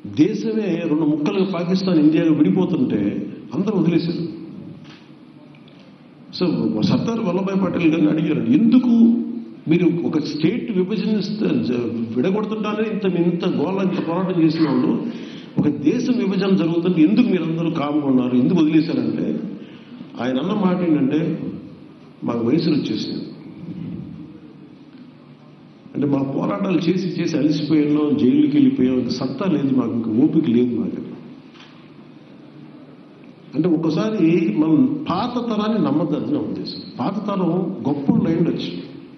దేశమే రెండు ముక్కలుగా పాకిస్తాన్ ఇండియాగా విడిపోతుంటే అందరూ వదిలేశారు సో సర్దార్ వల్లభాయ్ పటేల్ గారిని అడిగారు ఎందుకు మీరు ఒక స్టేట్ విభజన విడగొడుతుంటానే ఇంత ఇంత గోళ ఇంత పోరాటం చేసిన వాళ్ళు ఒక దేశం విభజన జరుగుతుంటే ఎందుకు మీరు అందరూ కామ్గా ఉన్నారు ఎందుకు వదిలేశారంటే ఆయన అన్న మాట ఏంటంటే మాకు వయసులు వచ్చేసింది అంటే మా పోరాటాలు చేసి చేసి అలసిపోయాను జైలుకి వెళ్ళిపోయాం ఇంక సత్తా లేదు మాకు ఇంక ఓపిక లేదు మాకు అంటే ఒక్కసారి మనం పాత తరాన్ని నమ్మద్దని నా ఉద్దేశం పాత తరం గొప్ప ఉండొచ్చు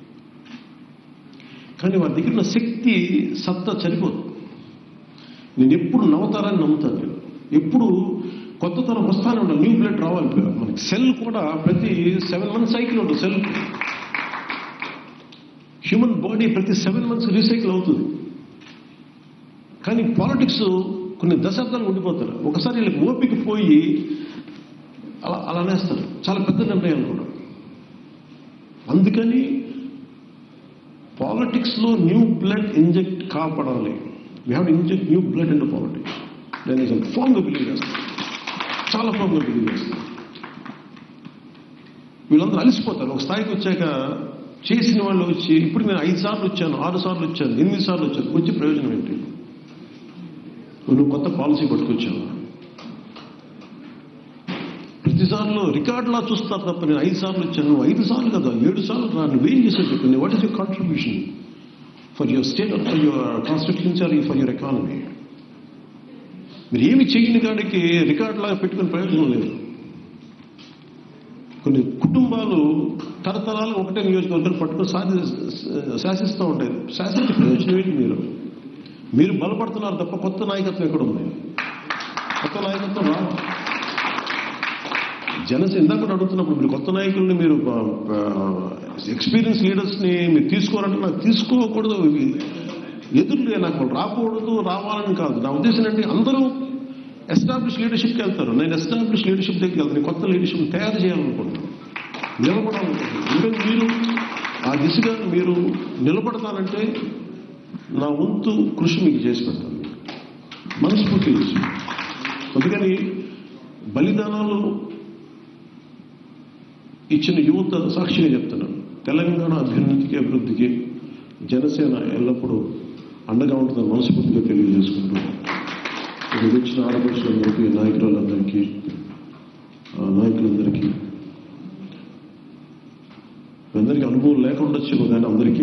కానీ వారి దగ్గర ఉన్న శక్తి సత్తా చనిపోదు నేను ఎప్పుడు నవతరాన్ని నమ్ముతాను నేను ఎప్పుడు కొత్త తరం వస్తానే ఉండాలి న్యూ బ్లడ్ రావాలి మనకి సెల్ కూడా ప్రతి సెవెన్ మంత్స్ సైకిల్ ఉంటుంది సెల్ హ్యూమన్ బాడీ ప్రతి సెవెన్ మంత్స్ రీసైకిల్ అవుతుంది కానీ పాలిటిక్స్ కొన్ని దశాబ్దాలు ఉండిపోతారు ఒకసారి వీళ్ళకి ఓపిక పోయి అలా అలా అనేస్తారు చాలా పెద్ద నిర్ణయాలు కూడా అందుకని పాలిటిక్స్లో న్యూ బ్లడ్ ఇంజెక్ట్ కాపాడాలి we have inject new blood in politics నేను నిజం ఫామ్గా బిలీవ్ చేస్తాను చాలా ఫామ్గా బిలీవ్ చేస్తాను వీళ్ళందరూ అలసిపోతారు ఒక స్థాయికి వచ్చాక చేసిన వాళ్ళు వచ్చి ఇప్పుడు నేను ఐదు సార్లు వచ్చాను ఆరు సార్లు వచ్చాను ఎనిమిది సార్లు వచ్చాను వచ్చి ప్రయోజనం ఏంటి నువ్వు కొత్త పాలసీ పట్టుకొచ్చావు ప్రతిసార్లు రికార్డులా చూస్తారు తప్ప నేను ఐదు సార్లు వచ్చాను నువ్వు ఐదు సార్లు కదా ఏడు సార్లు రా నువ్వేం చేసావు చెప్పండి what is your contribution for your state for your constituency or for your economy మీరు ఏమి చేయని కాడికి రికార్డులాగా పెట్టుకుని ప్రయోజనం లేదు కొన్ని కుటుంబాలు తరతరాలు ఒకటే నియోజకవర్గాలు పట్టుకుని సాధి శాసిస్తూ ఉంటాయి శాసించే ప్రయోజనం ఏంటి మీరు మీరు బలపడుతున్నారు తప్ప కొత్త నాయకత్వం ఎక్కడ ఉంది కొత్త నాయకత్వం రా జనసేన ఇందాక కూడా అడుగుతున్నప్పుడు మీరు కొత్త నాయకుల్ని మీరు ఎక్స్పీరియన్స్ లీడర్స్ని మీరు తీసుకోవాలంటే నాకు తీసుకోకూడదు ఎదురు నాకు వాళ్ళు రాకూడదు రావాలని కాదు నా ఉద్దేశం ఏంటి అందరూ ఎస్టాబ్లిష్ లీడర్షిప్కి వెళ్తారు నేను ఎస్టాబ్లిష్ లీడర్షిప్ దగ్గరికి వెళ్తాను నేను కొత్త లీడర్షిప్ తయారు చేయాలనుకుంటున్నాను నిలబడాలనుకుంటున్నాను ఎందుకంటే మీరు ఆ దిశగా మీరు నిలబడతానంటే నా వంతు కృషి మీకు చేసి పెడతాను మనస్ఫూర్తి చేసి అందుకని బలిదానాలు ఇచ్చిన యువత సాక్షిగా చెప్తున్నాను తెలంగాణ అభ్యున్నతికి అభివృద్ధికి జనసేన ఎల్లప్పుడూ అండగా ఉంటుందని మనస్ఫూర్తిగా తెలియజేసుకుంటూ ఇక్కడ వచ్చిన ఆడపడుచులందరికీ నాయకులందరికీ నాయకులందరికీ అందరికీ అనుభవం లేకుండా వచ్చేమో కానీ అందరికీ